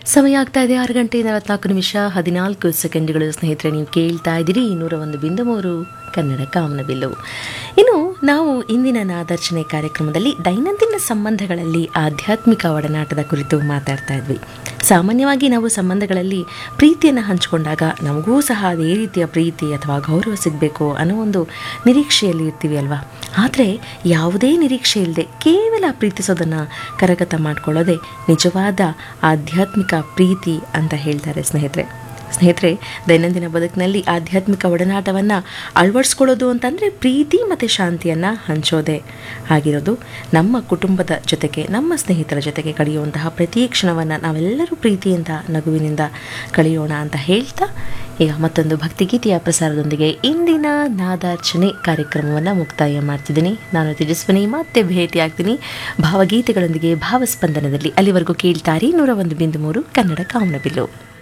ಸಮಯ ಆಗ್ತಾ ಇದೆ ಆರು ಗಂಟೆ ನಲವತ್ನಾಲ್ಕು ನಿಮಿಷ ಹದಿನಾಲ್ಕು ಸೆಕೆಂಡ್ಗಳು ಸ್ನೇಹಿತರೆ ನೀವು ಕೇಳ್ತಾ ಇದ್ದೀರಿ ನೂರ ಒಂದು ಬಿಂದು ಮೂರು ಕನ್ನಡ ಕಾಮನಬಿಲ್ಲು ಇನ್ನು ನಾವು ಇಂದಿನ ನಾದರ್ಶನೆ ಕಾರ್ಯಕ್ರಮದಲ್ಲಿ ದೈನಂದಿನ ಸಂಬಂಧಗಳಲ್ಲಿ ಆಧ್ಯಾತ್ಮಿಕ ಒಡನಾಟದ ಕುರಿತು ಮಾತಾಡ್ತಾ ಇದ್ವಿ ಸಾಮಾನ್ಯವಾಗಿ ನಾವು ಸಂಬಂಧಗಳಲ್ಲಿ ಪ್ರೀತಿಯನ್ನು ಹಂಚಿಕೊಂಡಾಗ ನಮಗೂ ಸಹ ಅದೇ ರೀತಿಯ ಪ್ರೀತಿ ಅಥವಾ ಗೌರವ ಸಿಗಬೇಕು ಅನ್ನೋ ಒಂದು ನಿರೀಕ್ಷೆಯಲ್ಲಿ ಇರ್ತೀವಿ ಅಲ್ವಾ ಆದರೆ ಯಾವುದೇ ನಿರೀಕ್ಷೆ ಇಲ್ಲದೆ ಕೇವಲ ಪ್ರೀತಿಸೋದನ್ನು ಕರಗತ ಮಾಡಿಕೊಳ್ಳೋದೇ ನಿಜವಾದ ಆಧ್ಯಾತ್ಮಿಕ ಪ್ರೀತಿ ಅಂತ ಹೇಳ್ತಾರೆ ಸ್ನೇಹಿತರೆ ಸ್ನೇಹಿತರೆ ದೈನಂದಿನ ಬದುಕಿನಲ್ಲಿ ಆಧ್ಯಾತ್ಮಿಕ ಒಡನಾಟವನ್ನು ಅಳವಡಿಸ್ಕೊಳ್ಳೋದು ಅಂತಂದರೆ ಪ್ರೀತಿ ಮತ್ತು ಶಾಂತಿಯನ್ನು ಹಂಚೋದೇ ಆಗಿರೋದು ನಮ್ಮ ಕುಟುಂಬದ ಜೊತೆಗೆ ನಮ್ಮ ಸ್ನೇಹಿತರ ಜೊತೆಗೆ ಕಳೆಯುವಂತಹ ಪ್ರತಿ ಕ್ಷಣವನ್ನು ನಾವೆಲ್ಲರೂ ಪ್ರೀತಿಯಿಂದ ನಗುವಿನಿಂದ ಕಳೆಯೋಣ ಅಂತ ಹೇಳ್ತಾ ಈಗ ಮತ್ತೊಂದು ಭಕ್ತಿಗೀತೆಯ ಪ್ರಸಾರದೊಂದಿಗೆ ಇಂದಿನ ನಾದಾರ್ಚನೆ ಕಾರ್ಯಕ್ರಮವನ್ನು ಮುಕ್ತಾಯ ಮಾಡ್ತಿದ್ದೀನಿ ನಾನು ತೇಜಸ್ವಿನಿ ಮತ್ತೆ ಭೇಟಿಯಾಗ್ತೀನಿ ಭಾವಗೀತೆಗಳೊಂದಿಗೆ ಭಾವಸ್ಪಂದನದಲ್ಲಿ ಅಲ್ಲಿವರೆಗೂ ಕೇಳ್ತಾರಿ ನೂರ ಒಂದು ಬಿಂದು ಮೂರು ಕನ್ನಡ ಕಾಮನಬಿಲ್ಲು